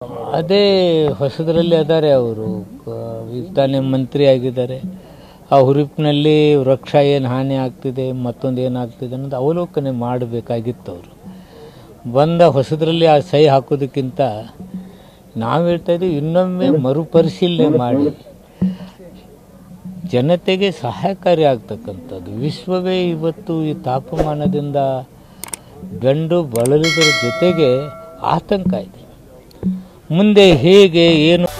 ಅದೇ ಹೊಸದರಲ್ಲಿ ಅದಾರೆ ಅವರು ಈಗ ತಾನೇ ಮಂತ್ರಿ ಆಗಿದ್ದಾರೆ ಆ ಹುರುಪಿನಲ್ಲಿ ವೃಕ್ಷ ಏನು ಹಾನಿ ಆಗ್ತಿದೆ ಮತ್ತೊಂದು ಏನಾಗ್ತಿದೆ ಅನ್ನೋದು ಅವಲೋಕನೆ ಮಾಡಬೇಕಾಗಿತ್ತು ಅವರು ಬಂದ ಹೊಸದರಲ್ಲಿ ಆ ಸಹಿ ಹಾಕೋದಕ್ಕಿಂತ ನಾವು ಹೇಳ್ತಾ ಇದ್ದೀವಿ ಇನ್ನೊಮ್ಮೆ ಮರುಪರಿಶೀಲನೆ ಮಾಡಿ ಜನತೆಗೆ ಸಹಾಯಕಾರಿ ಆಗ್ತಕ್ಕಂಥದ್ದು ವಿಶ್ವವೇ ಇವತ್ತು ಈ ತಾಪಮಾನದಿಂದ ಬೆಂಡು ಬಳಲಿದ್ರ ಜೊತೆಗೆ ಆತಂಕ ಇದೆ ಮುಂದೆ ಹೇಗೆ ಏನು